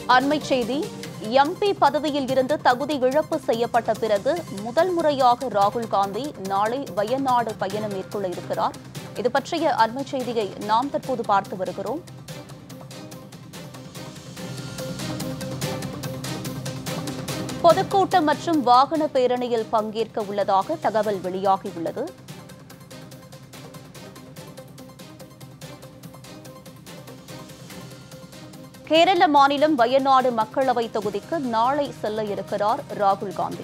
அண்மைச் செய்தி எம்பி பதவியில் இருந்து தகுதி இழப்பு செய்யப்பட்ட பிறகு முதல் முறையாக ராகுல் காந்தி நாளை வயநாடு பயணம் மேற்கொள்ள இருக்கிறார் இது பற்றிய அண்மைச் செய்தியை நாம் தற்போது பார்த்து வருகிறோம் பொதுக்கூட்டம் மற்றும் வாகன பேரணியில் பங்கேற்க உள்ளதாக தகவல் வெளியாகியுள்ளது கேரள மாநிலம் வயநாடு மக்களவை தொகுதிக்கு நாளை செல்ல இருக்கிறார் ராகுல் காந்தி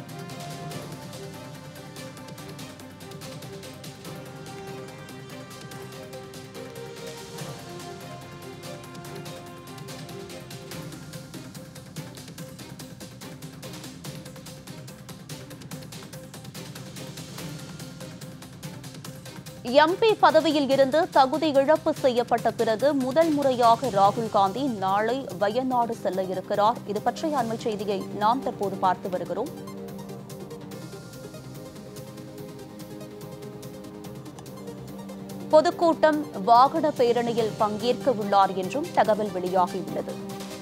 எம்பி பதவியில் இருந்து தகுதி இழப்பு செய்யப்பட்ட பிறகு முதல் முறையாக ராகுல் காந்தி நாளை வயநாடு செல்ல இருக்கிறார் இது பற்றிய அண்மைச் செய்தியை நாம் தற்போது பார்த்து வருகிறோம் பொதுக்கூட்டம் வாகன பேரணியில் பங்கேற்க உள்ளார் என்றும் தகவல் வெளியாகியுள்ளது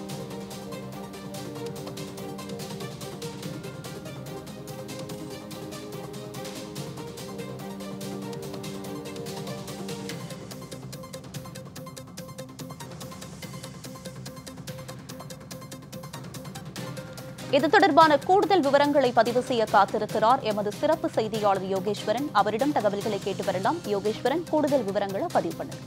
இது தொடர்பான கூடுதல் விவரங்களை பதிவு செய்ய காத்திருக்கிறார் எமது சிறப்பு செய்தியாளர் யோகேஸ்வரன் அவரிடம் தகவல்களை கேட்டு வரலாம் யோகேஸ்வரன் கூடுதல் விவரங்களை பதிவு பண்ணுங்க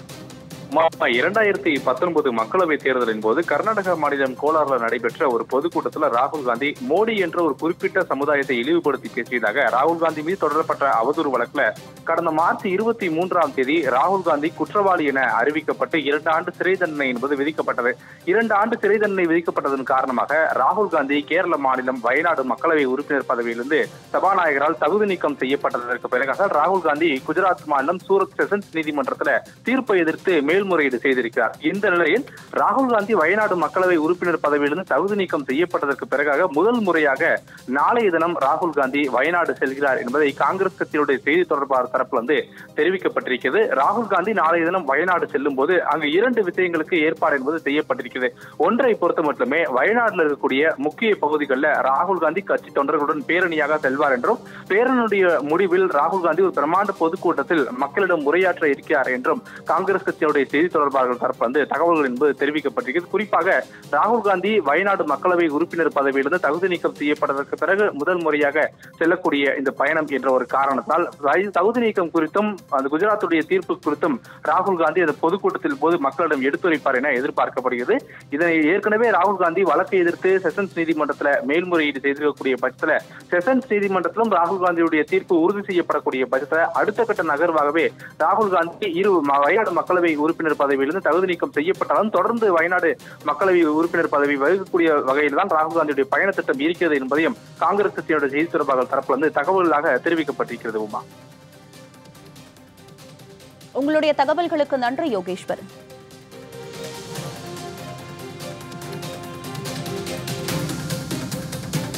மா- இரண்டாயிரத்தி பத்தொன்பது மக்களவை தேர்தலின் போது கர்நாடக மாநிலம் கோலார்ல நடைபெற்ற ஒரு பொதுக்கூட்டத்தில் ராகுல் காந்தி மோடி என்ற ஒரு குறிப்பிட்ட சமுதாயத்தை இழிவுபடுத்தி பேசியதாக ராகுல் காந்தி மீது தொடரப்பட்ட அவதூறு வழக்குல கடந்த மார்ச் இருபத்தி மூன்றாம் தேதி ராகுல் காந்தி குற்றவாளி என அறிவிக்கப்பட்டு இரண்டு ஆண்டு சிறை தண்டனை என்பது விதிக்கப்பட்டது இரண்டு ஆண்டு சிறை தண்டனை விதிக்கப்பட்டதன் காரணமாக ராகுல் காந்தி கேரள மாநிலம் வயநாடு மக்களவை உறுப்பினர் பதவியிலிருந்து சபாநாயகரால் தகுதி நீக்கம் செய்யப்பட்டதற்கு பிறகாக ராகுல் காந்தி குஜராத் மாநிலம் சூரத் செஷன்ஸ் நீதிமன்றத்தில் தீர்ப்பை எதிர்த்து மேல்முறையீடு செய்திருக்கிறார் இந்த நிலையில் ராகுல் காந்தி வயநாடு மக்களவை உறுப்பினர் பதவியிலிருந்து தகுதி நீக்கம் செய்யப்பட்டதற்கு பிறகாக முதல் முறையாக நாளைய தினம் ராகுல் காந்தி வயநாடு செல்கிறார் என்பதை காங்கிரஸ் கட்சியினுடைய செய்தி தொடர்பாளர் தரப்புல வந்து தெரிவிக்கப்பட்டிருக்கிறது ராகுல் காந்தி நாளைய தினம் வயநாடு செல்லும் போது அங்கு இரண்டு விஷயங்களுக்கு ஏற்பாடு என்பது செய்யப்பட்டிருக்கிறது ஒன்றை பொறுத்த மட்டுமே வயநாட்டில் இருக்கக்கூடிய முக்கிய பகுதிகளில் ராகுல் காந்தி கட்சி தொண்டர்களுடன் பேரணியாக செல்வார் என்றும் பேரணியுடைய முடிவில் ராகுல் காந்தி ஒரு பிரமாண்ட பொதுக்கூட்டத்தில் மக்களிடம் உரையாற்ற இருக்கிறார் என்றும் காங்கிரஸ் கட்சியுடைய செய்தி தொடர்பாளர்கள் தரப்பு வந்து தகவல்கள் என்பது தெரிவிக்கப்பட்டிருக்கிறது குறிப்பாக ராகுல் காந்தி வயநாடு மக்களவை உறுப்பினர் பதவியிலிருந்து தகுதி நீக்கம் செய்யப்பட்டதற்கு பிறகு முதல் முறையாக செல்லக்கூடிய இந்த பயணம் என்ற ஒரு காரணத்தால் வய- தகுதி நீக்கம் குறித்தும் அந்த குஜராத்துடைய தீர்ப்பு குறித்தும் ராகுல் காந்தி அந்த பொதுக்கூட்டத்தில் போது மக்களிடம் எடுத்துரைப்பார் என எதிர்பார்க்கப்படுகிறது இதனை ஏற்கனவே ராகுல் காந்தி வழக்கை எதிர்த்து செஷன்ஸ் நீதிமன்றத்தில் மேல்முறையீடு செய்திருக்கக்கூடிய பட்சத்தில் செஷன்ஸ் நீதிமன்றத்திலும் ராகுல் காந்தியுடைய தீர்ப்பு உறுதி செய்யப்படக்கூடிய பட்சத்தில் அடுத்த கட்ட நகர்வாகவே ராகுல் காந்தி இரு ம- வயநாடு மக்களவை உறுப்பினர் பதவியிலிருந்து தகுதி நீக்கம் செய்யப்பட்டாலும் தொடர்ந்து வயநாடு மக்களவை உறுப்பினர் பதவி வகிக்கக்கூடிய வகையில் தான் ராகுல் காந்தியுடைய பயண திட்டம் இருக்கிறது என்பதையும் காங்கிரஸ் கட்சியினுடைய செய்தி தொடர்பாளர் தரப்பில் வந்து தகவலாக தெரிவிக்கப்பட்டிருக்கிறது உமா உங்களுடைய தகவல்களுக்கு நன்றி யோகேஸ்வரன்